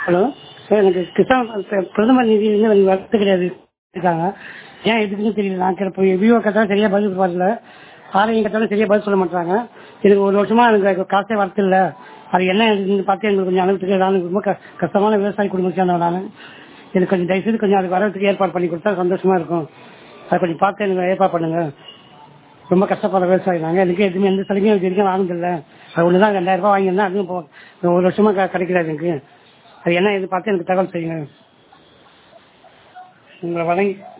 hello sir எனக்கு கிசான் ப- பிரதமர் நிதி வந்து எனக்கு வரது கிடையாது இருக்காங்க ஏன் எதுக்குன்னு தெரியல நான் கிட்ட போய் விவோ கேட்டாலும் சரியா பதில் வரல ஆர்ஐ கேட்டாலும் சரியா பதில் சொல்ல மாட்டாங்க எனக்கு ஒரு வருஷமா எனக்கு காசே வரது இல்ல அது என்ன இதுன்னு பார்த்து எனக்கு கொஞ்சம் அனுபவத்துக்கு நான் ரொம்ப க- கஷ்டமான விவசாய குடும்பம் சேர்ந்தவன் நான் எனக்கு கொஞ்சம் தயவுசெய்து கொஞ்சம் அதுக்கு வரதுக்கு ஏற்பாடு பண்ணி கொடுத்தா சந்தோஷமா இருக்கும் அதை கொஞ்சம் பார்த்து எனக்கு ஏற்பாடு பண்ணுங்க ரொம்ப கஷ்டப்படுற விவசாயி நாங்க எனக்கு எதுவுமே எந்த சலுகையும் இது வரைக்கும் வாங்கினதில்ல அது ஒன்று தான் ரெண்டாயிரம் ரூபாய் வாங்கியிருந்தேன் அதுவும் இப்போ ஒரு வருஷமா க- கிடைக்கல எனக்கு அது என்ன இது பார்த்து எனக்கு தகவல் செய்யுங்க உங்களை வழங்கி